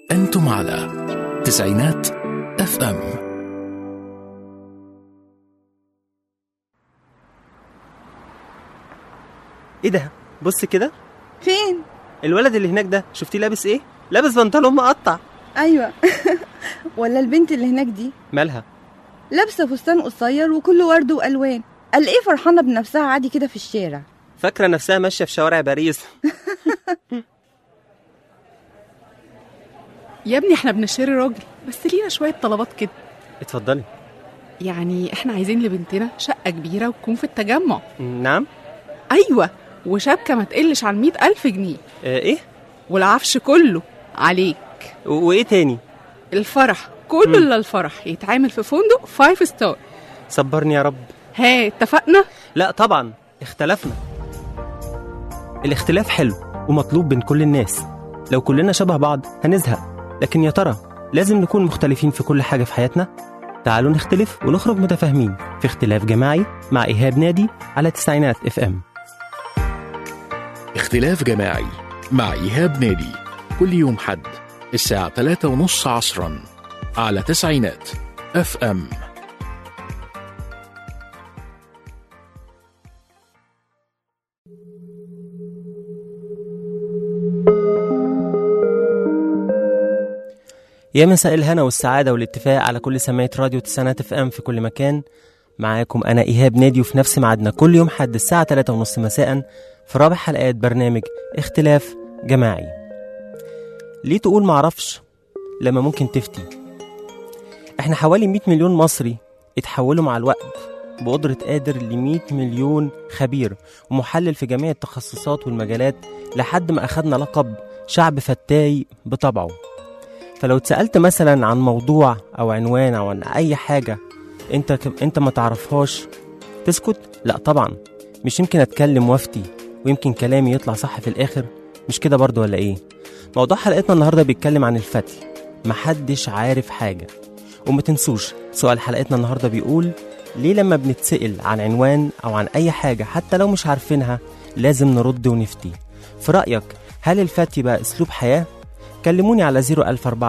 أنتم على تسعينات اف ام ايه ده بص كده فين الولد اللي هناك ده شفتيه لابس ايه لابس بنطلون مقطع ايوه ولا البنت اللي هناك دي مالها لابسه فستان قصير وكله ورد والوان قال ايه فرحانه بنفسها عادي كده في الشارع فاكره نفسها ماشيه في شوارع باريس يا ابني احنا بنشتري راجل بس لينا شوية طلبات كده اتفضلي يعني احنا عايزين لبنتنا شقة كبيرة وتكون في التجمع نعم أيوة وشبكة ما تقلش عن مئة ألف جنيه آه ايه والعفش كله عليك و- وايه تاني الفرح كله مم. إلا الفرح يتعامل في فندق فايف ستار صبرني يا رب ها اتفقنا لا طبعا اختلفنا الاختلاف حلو ومطلوب بين كل الناس لو كلنا شبه بعض هنزهق لكن يا ترى لازم نكون مختلفين في كل حاجة في حياتنا تعالوا نختلف ونخرج متفاهمين في اختلاف جماعي مع إيهاب نادي على تسعينات اف ام اختلاف جماعي مع إيهاب نادي كل يوم حد الساعة 3 ونص عصرا على تسعينات اف ام يا مساء الهنا والسعادة والاتفاق على كل سماعة راديو تسعينات اف ام في كل مكان معاكم أنا إيهاب نادي وفي نفس ميعادنا كل يوم حد الساعة 3 ونص مساء في رابع حلقات برنامج اختلاف جماعي ليه تقول معرفش لما ممكن تفتي احنا حوالي 100 مليون مصري اتحولوا مع الوقت بقدرة قادر ل 100 مليون خبير ومحلل في جميع التخصصات والمجالات لحد ما أخدنا لقب شعب فتاي بطبعه فلو اتسألت مثلا عن موضوع أو عنوان أو عن أي حاجة أنت أنت ما تعرفهاش تسكت؟ لا طبعا مش يمكن أتكلم وافتي ويمكن كلامي يطلع صح في الآخر مش كده برضو ولا إيه؟ موضوع حلقتنا النهاردة بيتكلم عن الفتي محدش عارف حاجة وما تنسوش سؤال حلقتنا النهاردة بيقول ليه لما بنتسأل عن عنوان أو عن أي حاجة حتى لو مش عارفينها لازم نرد ونفتي في رأيك هل الفتي بقى أسلوب حياة كلموني على 004278994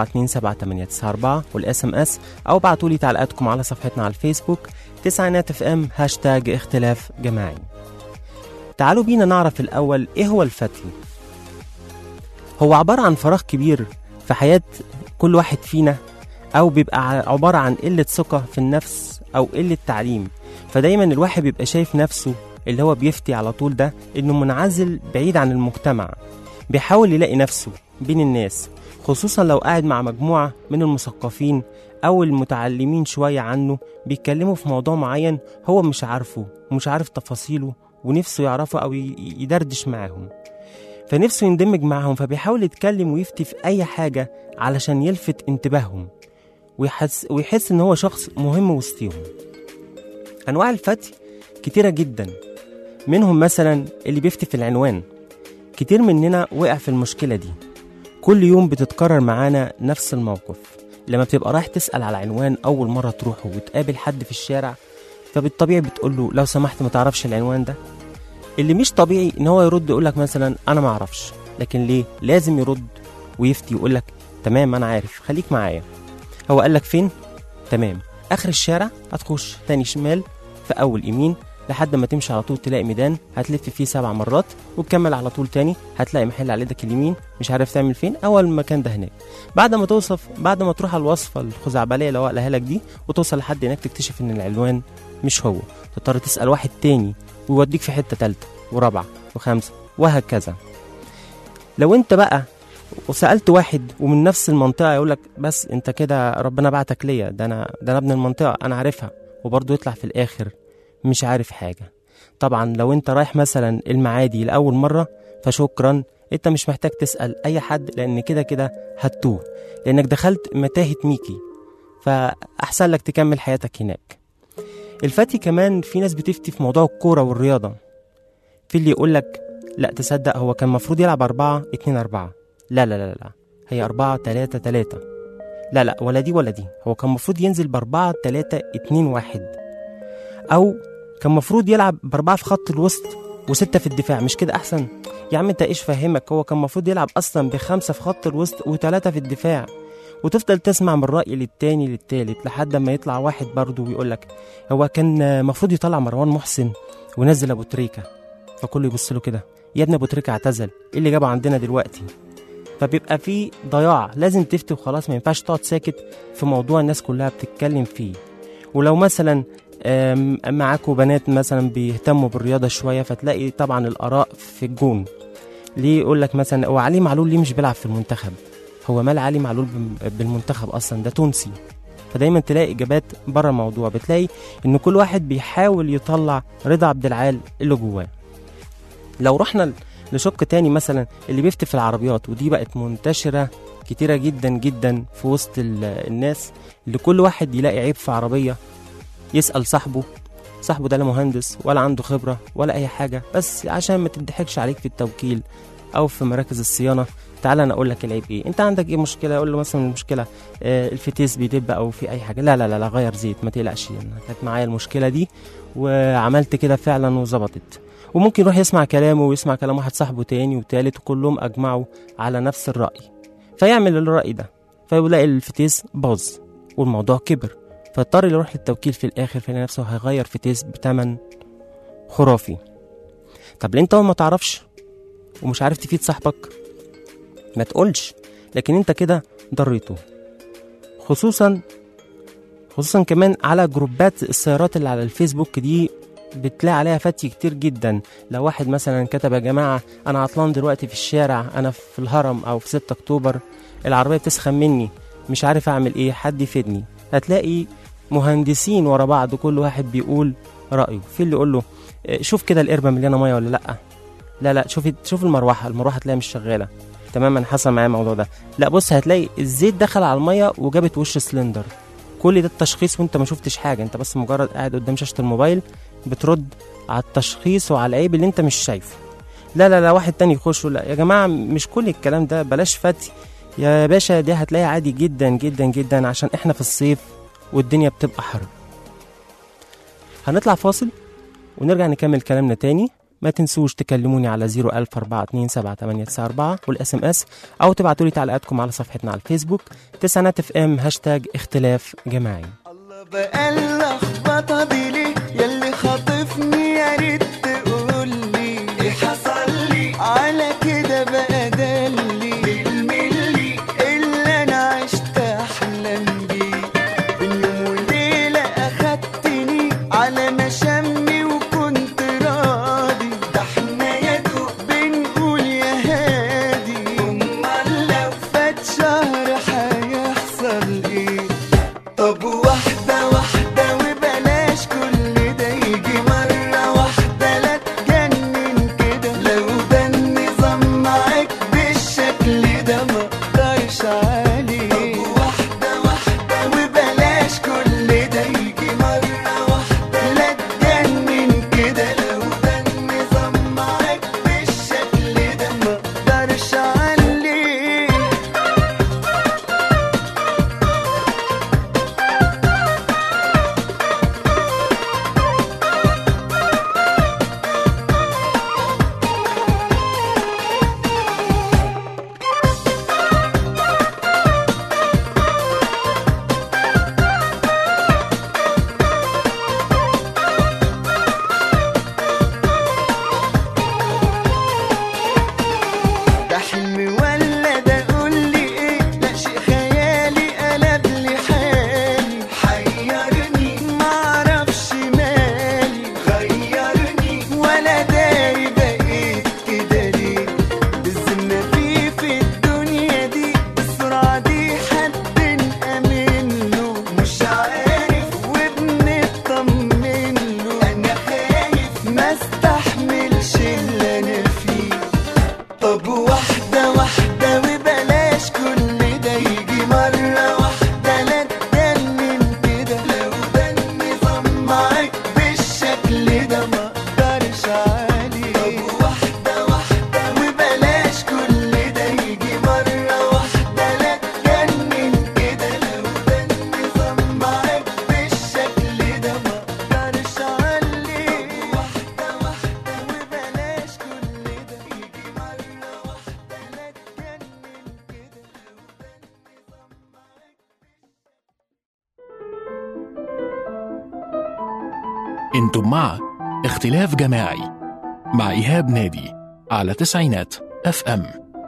والاس ام اس او ابعتوا لي تعليقاتكم على صفحتنا على الفيسبوك تسعينات اف ام هاشتاج اختلاف جماعي تعالوا بينا نعرف الاول ايه هو الفتي هو عبارة عن فراغ كبير في حياة كل واحد فينا او بيبقى ع- عبارة عن قلة ثقة في النفس او قلة تعليم فدايما الواحد بيبقى شايف نفسه اللي هو بيفتي على طول ده انه منعزل بعيد عن المجتمع بيحاول يلاقي نفسه بين الناس خصوصا لو قاعد مع مجموعة من المثقفين أو المتعلمين شوية عنه بيتكلموا في موضوع معين هو مش عارفه ومش عارف تفاصيله ونفسه يعرفه أو ي- يدردش معاهم فنفسه يندمج معاهم فبيحاول يتكلم ويفتي في أي حاجة علشان يلفت انتباههم ويحس, ويحس إن هو شخص مهم وسطيهم أنواع الفتي كتيرة جدا منهم مثلا اللي بيفتي في العنوان كتير مننا وقع في المشكلة دي كل يوم بتتكرر معانا نفس الموقف لما بتبقى رايح تسأل على عنوان أول مرة تروحه وتقابل حد في الشارع فبالطبيعي بتقول له لو سمحت ما تعرفش العنوان ده اللي مش طبيعي ان هو يرد يقول لك مثلا انا ما اعرفش لكن ليه لازم يرد ويفتي يقول لك تمام انا عارف خليك معايا هو قال لك فين تمام اخر الشارع هتخش تاني شمال في اول يمين لحد ما تمشي على طول تلاقي ميدان هتلف فيه سبع مرات وتكمل على طول تاني هتلاقي محل على ايدك اليمين مش عارف تعمل فين اول المكان ده هناك بعد ما توصف بعد ما تروح على الوصفه الخزعبليه اللي هو قالها لك دي وتوصل لحد هناك تكتشف ان العنوان مش هو تضطر تسال واحد تاني ويوديك في حته تالته ورابعه وخامسه وهكذا لو انت بقى وسالت واحد ومن نفس المنطقه يقول لك بس انت كده ربنا بعتك ليا ده انا ده انا ابن المنطقه انا عارفها وبرضه يطلع في الاخر مش عارف حاجه طبعا لو انت رايح مثلا المعادي لاول مره فشكرا انت مش محتاج تسال اي حد لان كده كده هتوه لانك دخلت متاهه ميكي فاحسن لك تكمل حياتك هناك الفتي كمان في ناس بتفتي في موضوع الكوره والرياضه في اللي يقول لك لا تصدق هو كان المفروض يلعب أربعة اتنين أربعة لا لا لا لا هي أربعة تلاتة تلاتة لا لا ولا دي ولا دي هو كان المفروض ينزل بأربعة تلاتة اتنين واحد أو كان المفروض يلعب بأربعة في خط الوسط وستة في الدفاع مش كده أحسن يا عم انت ايش فاهمك هو كان المفروض يلعب أصلا بخمسة في خط الوسط وثلاثة في الدفاع وتفضل تسمع من رأي للتاني للتالت لحد ما يطلع واحد برضه ويقول لك هو كان المفروض يطلع مروان محسن ونزل أبو تريكة فكله يبص له كده يا ابني أبو تريكة اعتزل ايه اللي جابه عندنا دلوقتي فبيبقى في ضياع لازم تفتي وخلاص ما ينفعش تقعد ساكت في موضوع الناس كلها بتتكلم فيه ولو مثلا آم، معاكوا بنات مثلا بيهتموا بالرياضه شويه فتلاقي طبعا الاراء في الجون ليه يقول لك مثلا هو علي معلول ليه مش بيلعب في المنتخب هو مال علي معلول بم- بالمنتخب اصلا ده تونسي فدايما تلاقي اجابات بره الموضوع بتلاقي ان كل واحد بيحاول يطلع رضا عبد العال اللي جواه لو رحنا ل- لشق تاني مثلا اللي بيفتي في العربيات ودي بقت منتشره كتيره جدا جدا في وسط ال- الناس اللي كل واحد يلاقي عيب في عربيه يسال صاحبه صاحبه ده لا مهندس ولا عنده خبره ولا اي حاجه بس عشان ما تضحكش عليك في التوكيل او في مراكز الصيانه تعال انا اقول لك العيب ايه انت عندك ايه مشكله اقول له مثلا المشكله آه الفتيس بيدب او في اي حاجه لا لا لا, لا غير زيت ما تقلقش انا كانت معايا المشكله دي وعملت كده فعلا وظبطت وممكن يروح يسمع كلامه ويسمع كلام واحد صاحبه تاني وتالت وكلهم اجمعوا على نفس الراي فيعمل الراي ده فيلاقي الفتيس باظ والموضوع كبر فاضطر يروح للتوكيل في الاخر فيلاقي نفسه هيغير فتيس بتمن خرافي طب ليه انت ما تعرفش ومش عارف تفيد صاحبك ما تقولش لكن انت كده ضريته خصوصا خصوصا كمان على جروبات السيارات اللي على الفيسبوك دي بتلاقي عليها فتي كتير جدا لو واحد مثلا كتب يا جماعة أنا عطلان دلوقتي في الشارع أنا في الهرم أو في 6 أكتوبر العربية بتسخن مني مش عارف أعمل إيه حد يفيدني هتلاقي مهندسين ورا بعض كل واحد بيقول رأيه في اللي يقول له إيه، شوف كده القربة مليانة مية ولا لأ لا لا شوف شوف المروحة المروحة تلاقيها مش شغالة تماما حصل معايا الموضوع ده لا بص هتلاقي الزيت دخل على المية وجابت وش سلندر كل ده التشخيص وانت ما شفتش حاجة انت بس مجرد قاعد قدام شاشة الموبايل بترد على التشخيص وعلى العيب اللي انت مش شايفه لا لا لا واحد تاني يخش يقول لا يا جماعة مش كل الكلام ده بلاش فتي يا باشا دي هتلاقي عادي جدا جدا جدا عشان احنا في الصيف والدنيا بتبقى حر هنطلع فاصل ونرجع نكمل كلامنا تاني ما تنسوش تكلموني على 010427894 والاس ام اس او تبعتوا لي تعليقاتكم على صفحتنا على الفيسبوك تسعينات اف ام هاشتاج اختلاف جماعي الله بقى اللخبطه دي ليه ياللي خاطفني يا ريت تقول لي ايه حصل لي على كده بقى دلي بالملي اللي انا عشت احلم بيه بين يوم وليله اخدتني على مشامي وكنت راضي ده احنا يا دوب بنقول يا هادي امال لو فات شهر هيحصل ايه طب واحدة واحدة وبلاش كل ده يجي مرة واحدة لا تجنن كده لو ده النظام معاك بالشكل ده ما اقدرش عليه طب واحدة واحدة وبلاش كل ده يجي مرة واحدة لا تجنن كده لو ده النظام معاك بالشكل ده ما اقدرش عليه انتم مع اختلاف جماعي مع إيهاب نادي على تسعينات اف ام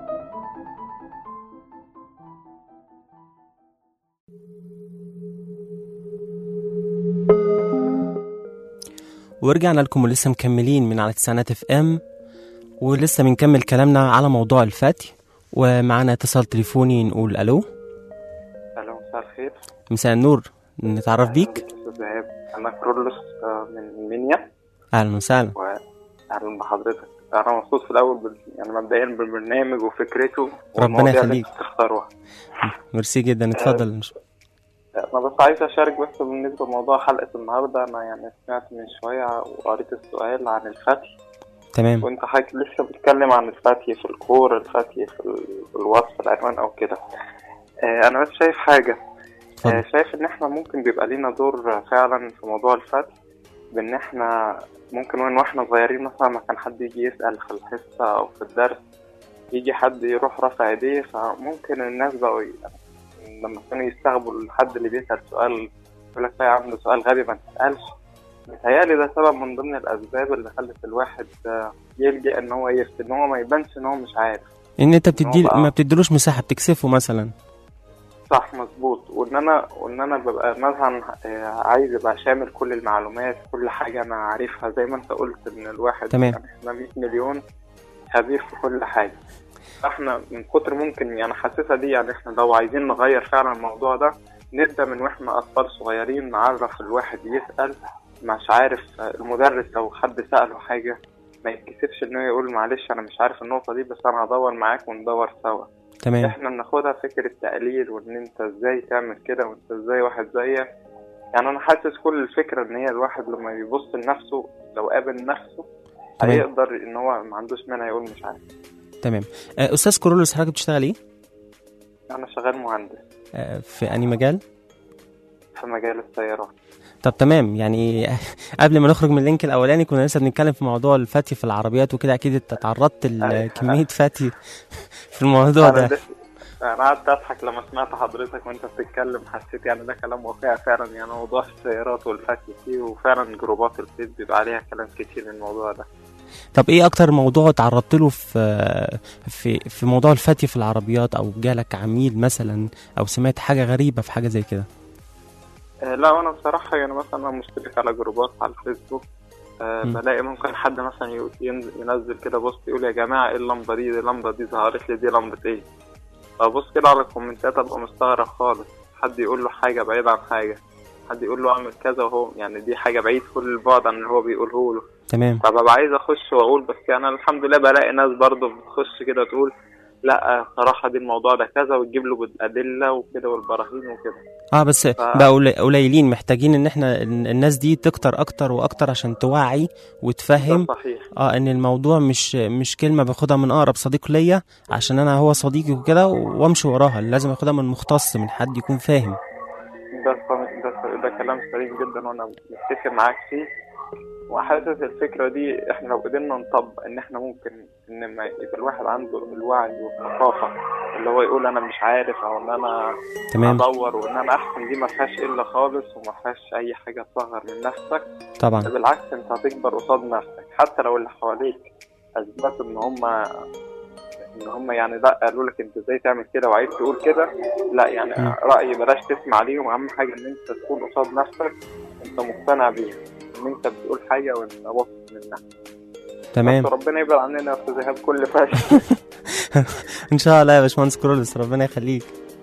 ورجعنا لكم ولسه مكملين من على تسعينات اف ام ولسه بنكمل كلامنا على موضوع الفتي ومعانا اتصال تليفوني نقول الو الو مساء الخير مساء النور نتعرف بيك استاذ ايهاب انا كرولوس آه، من منيا اهلا وسهلا واهلا بحضرتك انا مبسوط في الاول بال... يعني مبدئيا بالبرنامج وفكرته ربنا والمواضيع اللي يخليك. انتوا بتختاروها ميرسي جدا اتفضل انا بس عايز اشارك بس بالنسبه لموضوع حلقه النهارده انا يعني سمعت من شويه وقريت السؤال عن الفتي تمام وانت حضرتك لسه بتتكلم عن الفتي في الكور الفتي في, ال... في الوصف العنوان او كده آه، انا بس شايف حاجه آه، اتفضل شايف ان احنا ممكن بيبقى لينا دور فعلا في موضوع الفتي بان احنا ممكن من واحنا صغيرين مثلا ما كان حد يجي يسأل في الحصة او في الدرس يجي حد يروح رافع ايديه فممكن الناس بقوا ي- لما كانوا يستغبوا الحد اللي بيسأل سؤال يقول لك لا يا عم ده سؤال غبي ما تسألش متهيألي ده سبب من ضمن الأسباب اللي خلت الواحد آه، يلجأ إن هو يفتي إن هو ما يبانش إن هو مش عارف ان انت بتدي هو بقى- ما بتديلوش مساحه بتكسفه مثلا صح مظبوط وان انا وان انا ببقى مثلا آه، عايز ابقى شامل كل المعلومات كل حاجه انا عارفها زي ما انت قلت ان الواحد تمام. يعني احنا 100 مليون خبير في كل حاجه فاحنا من كتر ممكن يعني حاسسها دي يعني احنا لو عايزين نغير فعلا الموضوع ده نبدا من واحنا اطفال صغيرين نعرف الواحد يسال مش عارف آه، المدرس لو حد ساله حاجه ما يتكسفش انه يقول معلش انا مش عارف النقطه دي بس انا هدور معاك وندور سوا تمام احنا بناخدها فكرة تقليل وان انت ازاي تعمل كده وانت ازاي واحد زيك يعني انا حاسس كل الفكرة ان هي الواحد لما يبص لنفسه لو قابل نفسه تمام. هيقدر ان هو ما عندوش مانع يقول مش عارف تمام آه، استاذ كورولوس حضرتك بتشتغل ايه انا شغال مهندس آه، في انهي مجال في مجال السيارات طب تمام يعني قبل ما نخرج من اللينك الاولاني كنا لسه بنتكلم في موضوع الفتي في العربيات وكده اكيد انت تعرضت أيوة. لكميه فتي في الموضوع انا ده ده- انا قعدت اضحك لما سمعت حضرتك وانت بتتكلم حسيت يعني ده كلام واقعي فعلا يعني موضوع السيارات والفتي فيه وفعلا جروبات الفيس بيبقى عليها كلام كتير الموضوع ده طب ايه اكتر موضوع تعرضت له في في في موضوع الفتي في العربيات او جالك عميل مثلا او سمعت حاجه غريبه في حاجه زي كده آه، لا وانا بصراحه يعني مثلا انا مشترك على جروبات على الفيسبوك أه م. بلاقي ممكن حد مثلا يقول- ينزل, ينزل كده بوست يقول يا جماعه ايه اللمبه دي دي اللمبه دي ظهرت لي دي لمبه ايه فبص كده على الكومنتات ابقى مستغرب خالص حد يقول له حاجه بعيد عن حاجه حد يقول له اعمل كذا وهو يعني دي حاجه بعيد كل البعد عن اللي هو بيقوله له تمام فببقى عايز اخش واقول بس يعني أنا الحمد لله بلاقي ناس برضه بتخش كده تقول لا صراحة دي الموضوع ده كذا وتجيب له بالأدلة وكده والبراهين وكده اه بس بقى قلي- قليلين محتاجين ان احنا ال- الناس دي تكتر اكتر واكتر عشان توعي وتفهم ده صحيح اه ان الموضوع مش مش كلمه باخدها من اقرب صديق ليا عشان انا هو صديقي وكده وامشي وراها لازم اخدها من مختص من حد يكون فاهم ده ده ده كلام سليم جدا وانا متفق معاك فيه وحاسس الفكره دي احنا لو قدرنا نطبق ان احنا ممكن ان ما يبقى الواحد عنده الوعي والثقافه اللي هو يقول انا مش عارف او ان انا تمام ادور وان انا احسن دي ما فيهاش الا خالص وما فيهاش اي حاجه تصغر من نفسك طبعا ده بالعكس انت هتكبر قصاد نفسك حتى لو اللي حواليك اثبتوا ان هم ان هم يعني لا قالوا لك انت ازاي تعمل كده وعايز تقول كده لا يعني مم. رايي بلاش تسمع ليهم اهم حاجه ان انت تكون قصاد نفسك انت مقتنع بيها ان انت بتقول حاجه وانت واثق منها تمام بس ربنا يبعد عننا يا استاذ ايهاب كل فاشل ان شاء الله يا باشمهندس كرولس ربنا يخليك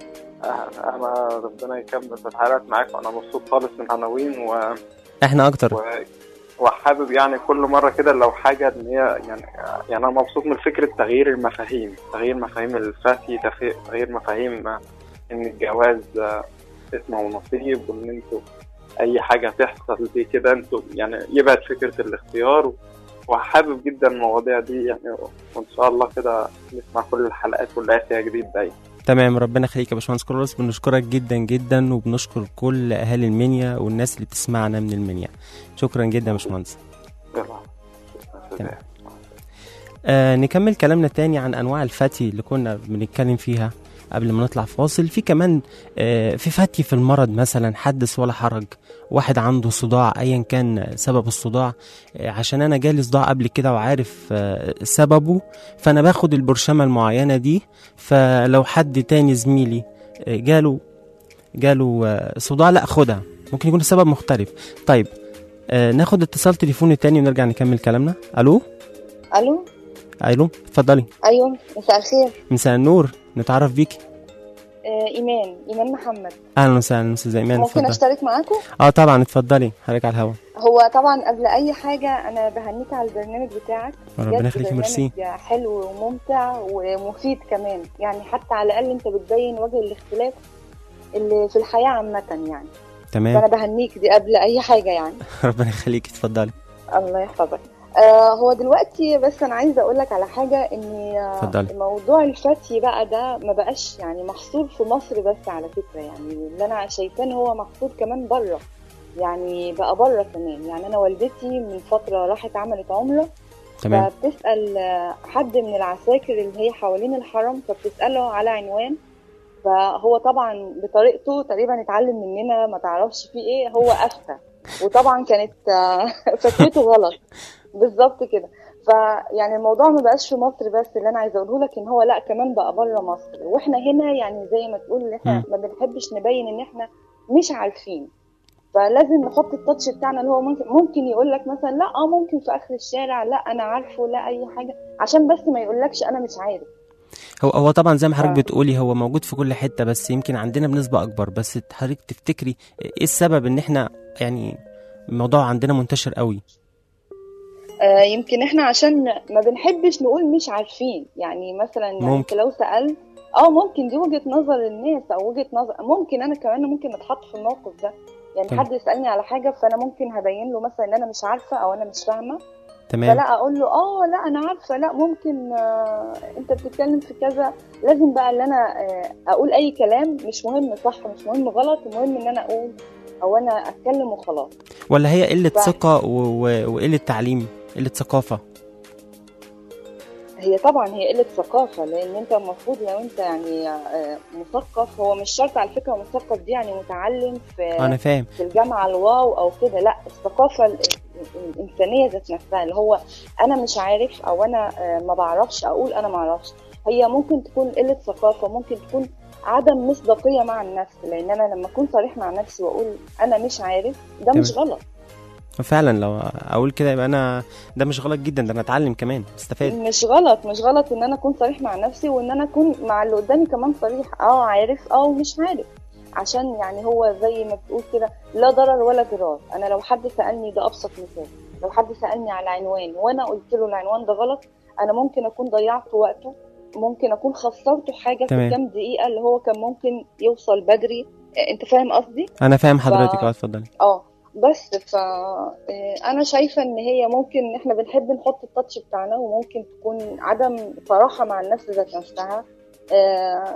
انا ربنا يكمل في الحلقات معاك وانا مبسوط خالص من عناوين و... احنا اكتر و... وحابب يعني كل مرة كده لو حاجة إن هي يعني يعني أنا مبسوط من فكرة تغيير المفاهيم، تغيير مفاهيم الفتي، تغيير- تغيير مفاهيم آه، إن الجواز آه، اسمه نصيب وإن أنتوا أي حاجة تحصل دي كده أنتوا يعني يبعد فكرة الاختيار و- وحابب جدا المواضيع دي يعني وإن شاء الله كده نسمع كل الحلقات كلها فيها جديد دايما. تمام ربنا يخليك يا باشمهندس كرولس بنشكرك جدا جدا وبنشكر كل اهالي المنيا والناس اللي بتسمعنا من المنيا شكرا جدا يا باشمهندس يلا تمام. آه نكمل كلامنا تاني عن انواع الفتي اللي كنا بنتكلم فيها قبل ما نطلع فاصل في كمان آه، في فتي في المرض مثلا حدث ولا حرج واحد عنده صداع ايا كان سبب الصداع آه، عشان انا جالي صداع قبل كده وعارف آه، سببه فانا باخد البرشامه المعينه دي فلو حد تاني زميلي آه، جاله جاله آه، صداع لا خدها ممكن يكون السبب مختلف طيب آه، ناخد اتصال تليفوني تاني ونرجع نكمل كلامنا الو الو الو اتفضلي ايوه مساء الخير مساء النور نتعرف بيكي آه ايمان ايمان محمد اهلا وسهلا استاذ ايمان ممكن اتفضلي اشترك معاكم اه طبعا اتفضلي حضرتك على الهوا هو طبعا قبل اي حاجه انا بهنيك على البرنامج بتاعك ربنا بجد يخليكي ميرسي برنامج حلو وممتع ومفيد كمان يعني حتى على الاقل انت بتبين وجه الاختلاف اللي في الحياه عامه يعني فانا تمام بهنيك دي قبل اي حاجه يعني ربنا يخليكي اتفضلي الله يحفظك آه هو دلوقتي بس انا عايزه اقول لك على حاجه ان آه، اتفضلي. موضوع الفتي بقى ده ما بقاش يعني محصور في مصر بس على فكره يعني اللي انا شايفاه إن هو محصور كمان بره يعني بقى بره كمان يعني انا والدتي من فتره راحت عملت عمره تمام فبتسال آه، حد من العساكر اللي هي حوالين الحرم فبتساله على عنوان فهو طبعا بطريقته تقريبا اتعلم مننا ما تعرفش فيه ايه هو افتى وطبعا كانت آه، فتوته غلط بالظبط كده فيعني الموضوع ما بقاش في مصر بس اللي انا عايزه اقوله لك ان هو لا كمان بقى بره مصر واحنا هنا يعني زي ما تقول ان احنا مم. ما بنحبش نبين ان احنا مش عارفين فلازم نحط التاتش بتاعنا اللي هو ممكن ممكن يقول لك مثلا لا اه ممكن في اخر الشارع لا انا عارفه لا اي حاجه عشان بس ما يقولكش انا مش عارف هو هو طبعا زي ما حضرتك آه. بتقولي هو موجود في كل حته بس يمكن عندنا بنسبه اكبر بس حضرتك تفتكري ايه السبب ان احنا يعني الموضوع عندنا منتشر قوي آه يمكن احنا عشان ما بنحبش نقول مش عارفين يعني مثلا يعني ممكن. انت لو سألت اه ممكن دي وجهة نظر الناس او وجهة نظر ممكن انا كمان ممكن اتحط في الموقف ده يعني تمام. حد يسألني على حاجة فانا ممكن هبين له مثلا ان انا مش عارفة او انا مش فاهمة تمام فلا اقول له اه لا انا عارفة لا ممكن آه انت بتتكلم في كذا لازم بقى ان انا آه اقول اي كلام مش مهم صح مش مهم غلط المهم ان انا اقول او انا اتكلم وخلاص ولا هي قله صح. ثقه و- و- وقله تعليم قله ثقافه هي طبعا هي قله ثقافه لان انت المفروض لو انت يعني آه، مثقف هو مش شرط على فكره مثقف دي يعني متعلم في انا فاهم في الجامعه الواو او كده لا الثقافه ال- ال- الانسانيه ذات نفسها اللي هو انا مش عارف او انا آه، ما بعرفش اقول انا ما اعرفش هي ممكن تكون قله ثقافه ممكن تكون عدم مصداقيه مع النفس لان انا لما اكون صريح مع نفسي واقول انا مش عارف ده مش غلط فعلا لو اقول كده يبقى انا ده مش غلط جدا ده انا اتعلم كمان استفاد مش غلط مش غلط ان انا اكون صريح مع نفسي وان انا اكون مع اللي قدامي كمان صريح اه عارف اه ومش عارف عشان يعني هو زي ما بتقول كده لا ضرر ولا ضرار انا لو حد سالني ده ابسط مثال لو حد سالني على عنوان وانا قلت له العنوان ده غلط انا ممكن اكون ضيعت وقته ممكن اكون خسرته حاجه تمام. في كام دقيقه اللي هو كان ممكن يوصل بدري آه، انت فاهم قصدي انا فاهم حضرتك اه اتفضلي اه بس ف آه، انا شايفه ان هي ممكن ان احنا بنحب نحط التاتش بتاعنا وممكن تكون عدم صراحه مع النفس ذات نفسها آه،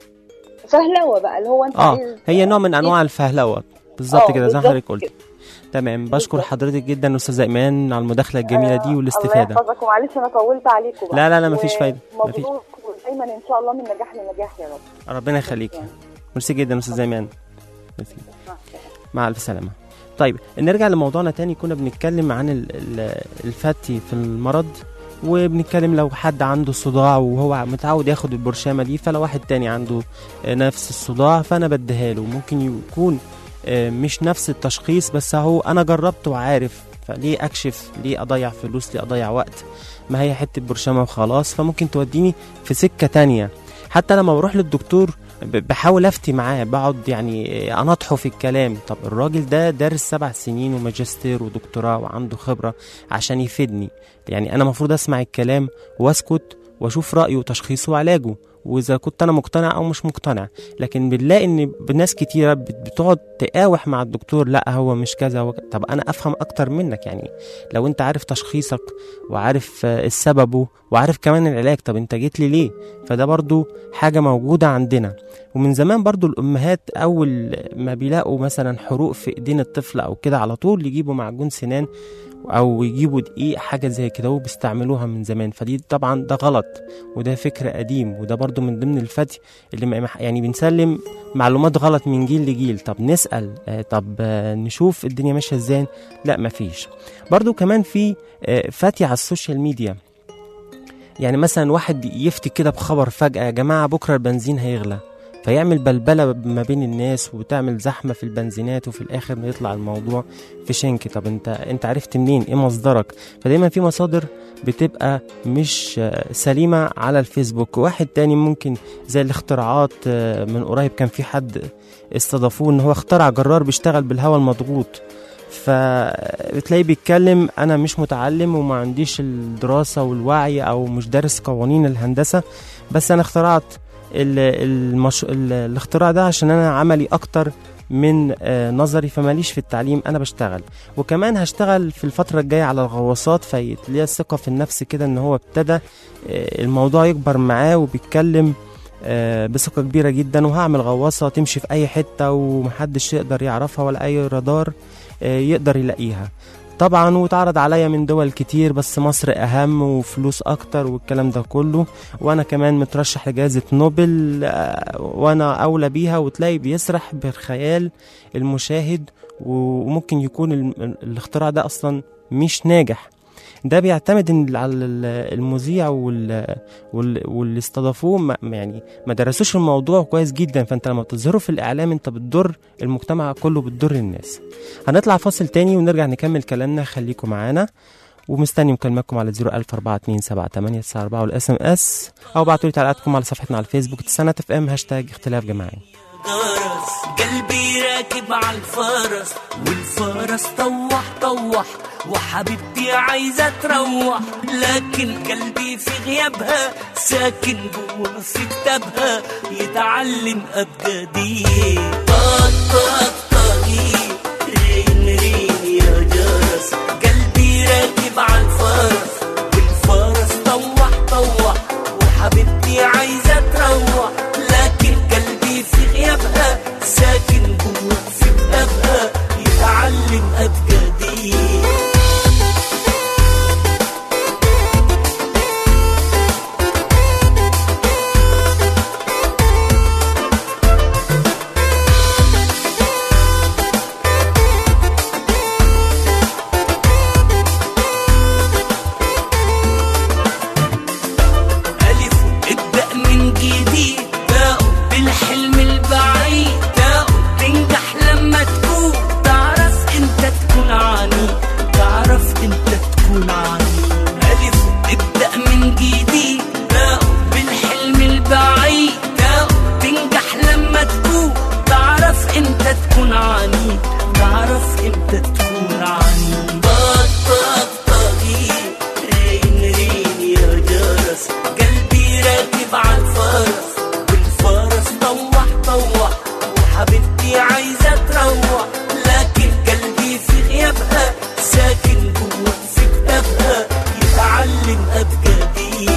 فهلوه بقى اللي هو انت اه عايز هي نوع من انواع الفهلوه بالظبط آه، كده زي ما بالظبط حضرتك قلت كده. تمام بشكر بالظبط. حضرتك جدا استاذه ايمان على المداخله الجميله دي الله والاستفاده يحفظك ومعلش انا طولت عليكم بقى لا، لا، لا، مفيش فايدة. مفيش. مبروك ودايما ان شاء الله من نجاح لنجاح يا رب ربنا يخليك يعني. ميرسي جدا استاذه ايمان ميرسي. مع الف سلامه طيب نرجع لموضوعنا تاني كنا بنتكلم عن ال- ال- الفتي في المرض وبنتكلم لو حد عنده صداع وهو متعود ياخد البرشامه دي فلو واحد تاني عنده آه، نفس الصداع فانا بديها له ممكن يكون آه، مش نفس التشخيص بس هو انا جربت وعارف فليه اكشف ليه اضيع فلوس ليه اضيع وقت ما هي حته برشامه وخلاص فممكن توديني في سكه تانية حتى لما بروح للدكتور ب- بحاول افتي معاه بقعد يعني اناطحه في الكلام طب الراجل ده دارس سبع سنين وماجستير ودكتوراه وعنده خبره عشان يفيدني يعني انا المفروض اسمع الكلام واسكت واشوف رايه وتشخيصه وعلاجه واذا كنت انا مقتنع او مش مقتنع لكن بنلاقي ان ناس كتيره بت- بتقعد تقاوح مع الدكتور لا هو مش كذا هو ك- طب انا افهم اكتر منك يعني لو انت عارف تشخيصك وعارف آه، السببه وعارف كمان العلاج طب انت جيت لي ليه فده برضو حاجة موجودة عندنا ومن زمان برضو الأمهات أول ما بيلاقوا مثلا حروق في إيدين الطفل أو كده على طول يجيبوا معجون سنان او يجيبوا دقيق حاجه زي كده وبيستعملوها من زمان فدي طبعا ده غلط وده فكر قديم وده برضو من ضمن الفتي اللي ما يعني بنسلم معلومات غلط من جيل لجيل طب نسال آه، طب آه، نشوف الدنيا ماشيه ازاي لا مفيش برضو كمان في آه، فتي على السوشيال ميديا يعني مثلا واحد يفتي كده بخبر فجأة يا جماعة بكرة البنزين هيغلى فيعمل بلبلة ما بين الناس وتعمل زحمة في البنزينات وفي الآخر يطلع الموضوع في شنك طب انت انت عرفت منين ايه مصدرك فدايما في مصادر بتبقى مش آه، سليمة على الفيسبوك واحد تاني ممكن زي الاختراعات آه، من قريب كان في حد استضافوه ان هو اخترع جرار بيشتغل بالهواء المضغوط فبتلاقيه بيتكلم انا مش متعلم وما عنديش الدراسة والوعي او مش دارس قوانين الهندسة بس انا اخترعت ال- المش... ال- الاختراع ده عشان انا عملي اكتر من آه، نظري فماليش في التعليم انا بشتغل وكمان هشتغل في الفترة الجاية على الغواصات فيتلاقي الثقة في النفس كده ان هو ابتدى آه، الموضوع يكبر معاه وبيتكلم آه، بثقة كبيرة جدا وهعمل غواصة تمشي في أي حتة ومحدش يقدر يعرفها ولا أي رادار آه، يقدر يلاقيها طبعا واتعرض عليا من دول كتير بس مصر أهم وفلوس أكتر والكلام ده كله وأنا كمان مترشح لجائزة نوبل آه، وأنا أولى بيها وتلاقي بيسرح بالخيال المشاهد وممكن يكون الم- الاختراع ده أصلا مش ناجح ده بيعتمد إن على ال- المذيع وال... وال... واللي استضافوه ما يعني ما درسوش الموضوع كويس جدا فانت لما بتظهره في الاعلام انت بتضر المجتمع كله بتضر الناس هنطلع فاصل تاني ونرجع نكمل كلامنا خليكم معانا ومستني مكالماتكم على 014278994 والاس ام اس او ابعتوا لي تعليقاتكم على صفحتنا على الفيسبوك تسانات اف ام هاشتاج اختلاف جماعي جرس قلبي راكب على الفرس والفرس طوح طوح وحبيبتي عايزة تروح لكن قلبي في غيابها ساكن جوا في كتابها يتعلم أبجدي طاق طاق طاقي رين رين يا جرس قلبي راكب على الفرس والفرس طوح طوح وحبيبتي عايزة تروح لكن قلبي في غيابها ساكن جوا في كتابها يتعلم أبجدي ألف ابدأ من جديد تاء بالحلم البعيد تاء تنجح لما تكون تعرف انت تكون عنيد تعرف انت تكون عنيد ألف ابدأ من جديد تاء بالحلم البعيد تاء تنجح لما تكون تعرف انت تكون عنيد تعرف انت تكون عنيد طاق طاق طاقي رين رين يا جرس قلبي راكب على الفرس والفرس طوح طوح وحبيبتي عايزة تروح لكن قلبي في غيابها ساكن جوا في كتابها يتعلم أبجدي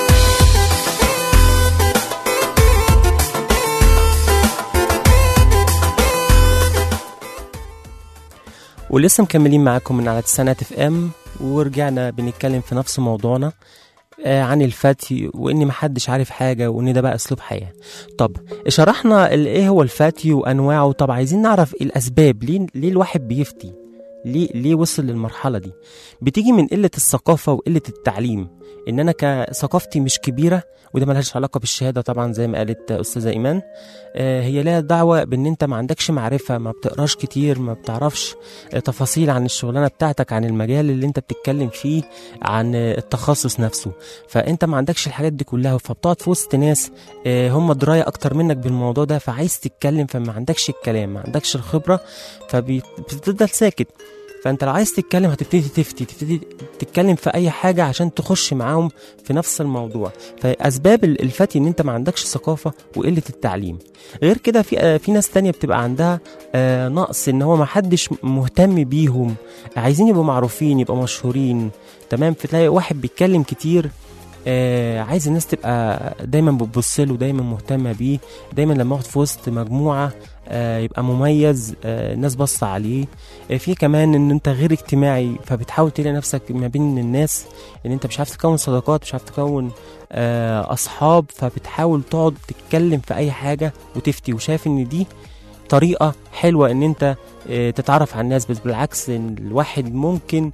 ولسه مكملين معاكم من على تسعينات اف ام ورجعنا بنتكلم في نفس موضوعنا آه، عن الفتي وان محدش عارف حاجه وان ده بقى اسلوب حياه طب شرحنا ال- ايه هو الفتي وانواعه طب عايزين نعرف الاسباب ليه ليه الواحد بيفتي ليه ليه وصل للمرحله دي بتيجي من قله الثقافه وقله التعليم ان انا كثقافتي مش كبيره وده ملهاش علاقه بالشهاده طبعا زي ما قالت استاذه ايمان آه، هي لها دعوه بان انت ما عندكش معرفه ما بتقراش كتير ما بتعرفش آه، تفاصيل عن الشغلانه بتاعتك عن المجال اللي انت بتتكلم فيه عن آه، التخصص نفسه فانت ما عندكش الحاجات دي كلها فبتقعد في وسط ناس آه، هم درايه اكتر منك بالموضوع ده فعايز تتكلم فما عندكش الكلام ما عندكش الخبره فبتفضل ساكت فانت لو عايز تتكلم هتبتدي تفتي تبتدي تتكلم في اي حاجه عشان تخش معاهم في نفس الموضوع فاسباب ال- الفتي ان انت ما عندكش ثقافه وقله التعليم غير كده في آه، في ناس تانية بتبقى عندها آه، نقص ان هو ما حدش مهتم بيهم عايزين يبقوا معروفين يبقوا مشهورين تمام فتلاقي واحد بيتكلم كتير آه عايز الناس تبقى دايما بتبص له دايما مهتمه بيه دايما لما يقعد في وسط مجموعه آه يبقى مميز آه الناس باصه عليه آه في كمان ان انت غير اجتماعي فبتحاول تلاقي نفسك ما بين الناس ان انت مش عارف تكون صداقات مش عارف تكون آه اصحاب فبتحاول تقعد تتكلم في اي حاجه وتفتي وشايف ان دي طريقه حلوه ان انت آه تتعرف على الناس بس بالعكس ان الواحد ممكن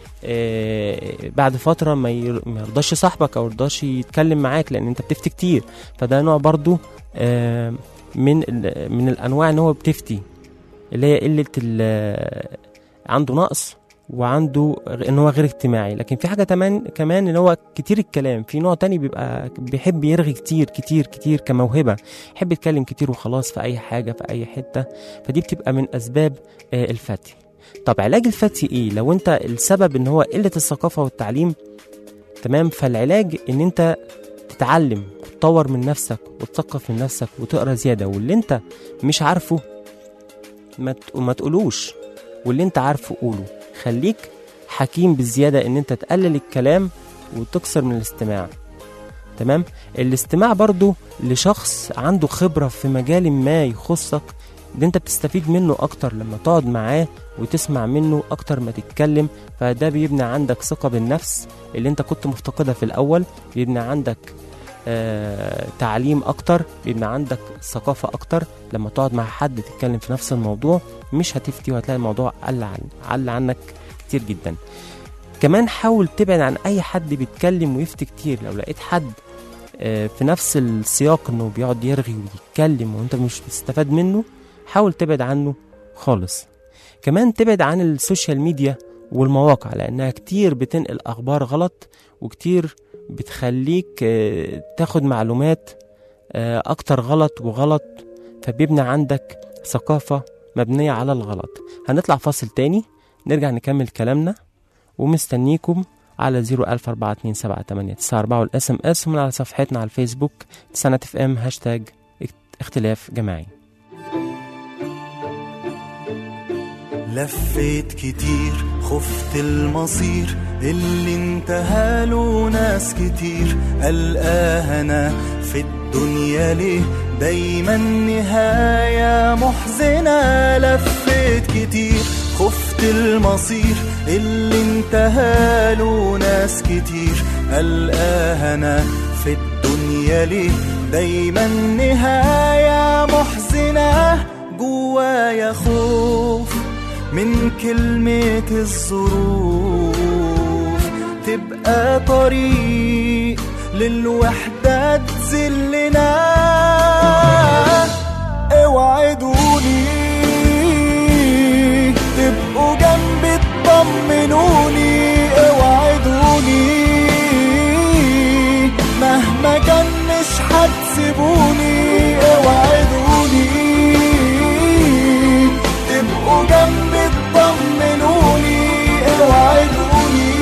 آه، بعد فترة ما ير- ما يرضاش صاحبك أو يرضاش يتكلم معاك لأن أنت بتفتي كتير فده نوع برضو آه، من ال- من الأنواع إن هو بتفتي اللي هي قلة ال- عنده نقص وعنده غ- ان هو غير اجتماعي لكن في حاجه كمان كمان ان هو كتير الكلام في نوع تاني بيبقى بيحب يرغي كتير كتير كتير كموهبه يحب يتكلم كتير وخلاص في اي حاجه في اي حته فدي بتبقى من اسباب آه، الفتي طب علاج الفتي ايه لو انت السبب ان هو قله الثقافه والتعليم تمام فالعلاج ان انت تتعلم وتطور من نفسك وتثقف من نفسك وتقرا زياده واللي انت مش عارفه ما ت- ما تقولوش واللي انت عارفه قوله خليك حكيم بالزياده ان انت تقلل الكلام وتكسر من الاستماع تمام الاستماع برضو لشخص عنده خبره في مجال ما يخصك ده انت بتستفيد منه اكتر لما تقعد معاه وتسمع منه اكتر ما تتكلم فده بيبني عندك ثقه بالنفس اللي انت كنت مفتقدها في الاول بيبني عندك آه تعليم اكتر بيبني عندك ثقافه اكتر لما تقعد مع حد تتكلم في نفس الموضوع مش هتفتي وهتلاقي الموضوع قل عن قل عنك كتير جدا كمان حاول تبعد عن اي حد بيتكلم ويفتي كتير لو لقيت حد آه، في نفس السياق انه بيقعد يرغي ويتكلم وانت مش بتستفاد منه حاول تبعد عنه خالص كمان تبعد عن السوشيال ميديا والمواقع لانها كتير بتنقل اخبار غلط وكتير بتخليك آه، تاخد معلومات آه، اكتر غلط وغلط فبيبني عندك ثقافة مبنية على الغلط هنطلع فاصل تاني نرجع نكمل كلامنا ومستنيكم على 014278994 والاس ام اس ومن على صفحتنا على الفيسبوك سنة اف ام هاشتاج اختلاف جماعي لفيت كتير خفت المصير اللي انتهى له ناس كتير ألقاها أنا في الدنيا ليه دايما نهاية محزنة لفيت كتير خفت المصير اللي انتهى له ناس كتير ألقاها أنا في الدنيا ليه دايما نهاية محزنة جوايا خوف من كلمة الظروف تبقى طريق للوحدة تذلنا اوعدوني تبقوا جنبي تطمنوني اوعدوني مهما كان مش هتسيبوني اوعدوني تبقوا جنبي تطمنوني اوعدوني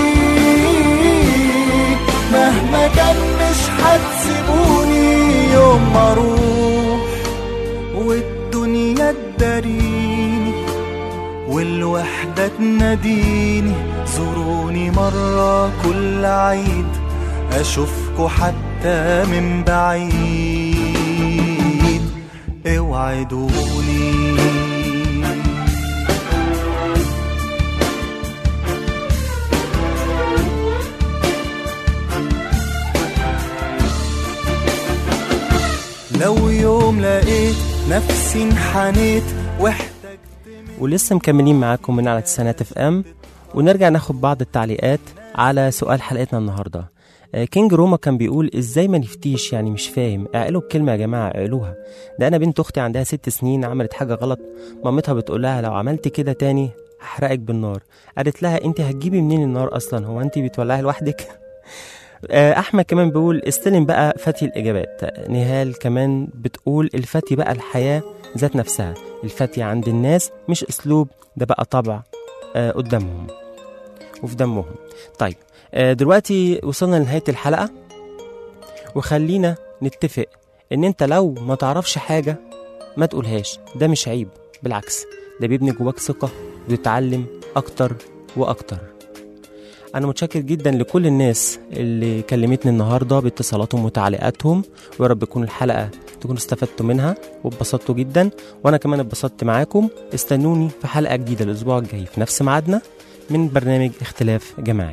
مهما كان مش هتسيبوني يوم ما اروح والدنيا تداريني والوحدة تناديني زوروني مرة كل عيد أشوفكوا حتى من بعيد اوعدوني لو يوم لقيت نفسي انحنيت واحتجت ولسه مكملين معاكم من على تسعينات اف ام ونرجع ناخد بعض التعليقات على سؤال حلقتنا النهارده آه، كينج روما كان بيقول ازاي ما نفتيش يعني مش فاهم اعقلوا الكلمه يا جماعه اعقلوها ده انا بنت اختي عندها ست سنين عملت حاجه غلط مامتها بتقول لها لو عملت كده تاني هحرقك بالنار قالت لها انت هتجيبي منين النار اصلا هو انت بتولعي لوحدك آه، احمد كمان بيقول استلم بقى فتي الاجابات نهال كمان بتقول الفتي بقى الحياه ذات نفسها الفتي عند الناس مش اسلوب ده بقى طبع آه، قدامهم وفي دمهم طيب آه، دلوقتي وصلنا لنهايه الحلقه وخلينا نتفق ان انت لو ما تعرفش حاجه ما تقولهاش ده مش عيب بالعكس ده بيبني جواك ثقه وتتعلم اكتر واكتر أنا متشكر جدا لكل الناس اللي كلمتني النهاردة باتصالاتهم وتعليقاتهم ويا رب تكون الحلقة تكونوا استفدتوا منها واتبسطتوا جدا وأنا كمان اتبسطت معاكم استنوني في حلقة جديدة الأسبوع الجاي في نفس ميعادنا من برنامج اختلاف جماعي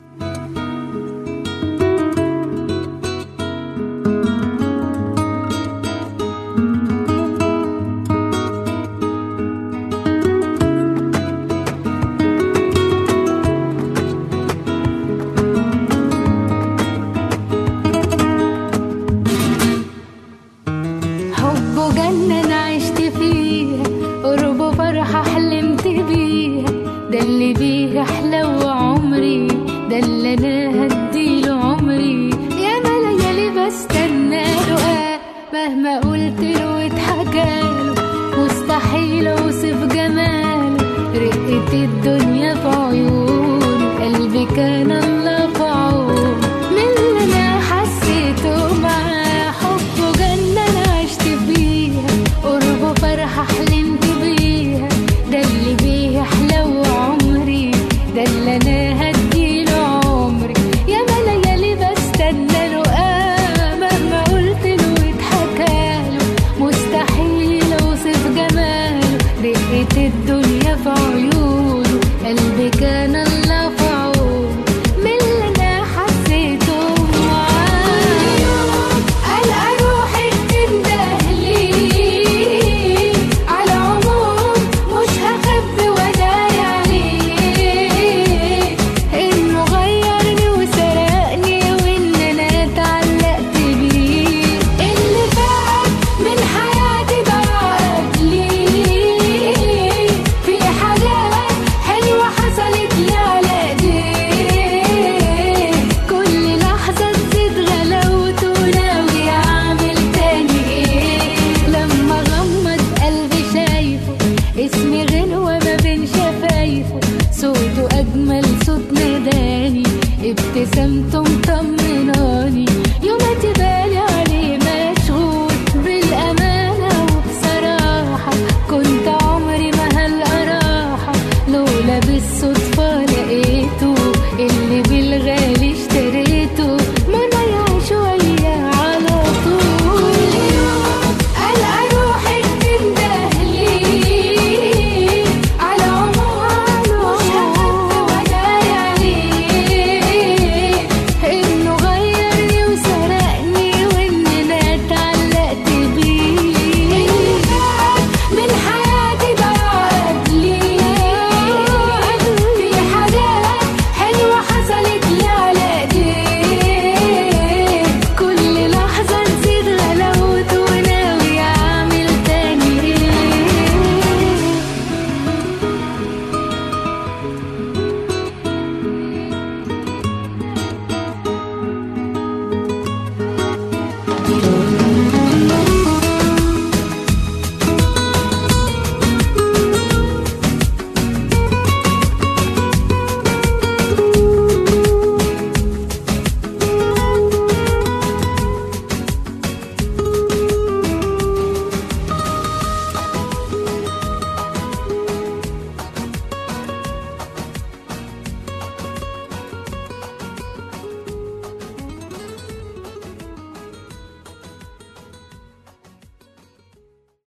حبه جنة أنا عشت فيها قربه فرحة حلمت بيها ده اللي بيه أحلى عمري ده اللي أنا هديله عمري يا ما ليالي بستنى له مهما قلت له واتحكاله مستحيل أوصف جماله رقة الدنيا في عيونه قلبي كان الله في عونه من اللي أنا حسيته معاه حبه جنة أنا عشت فيها قربه فرحة حلمت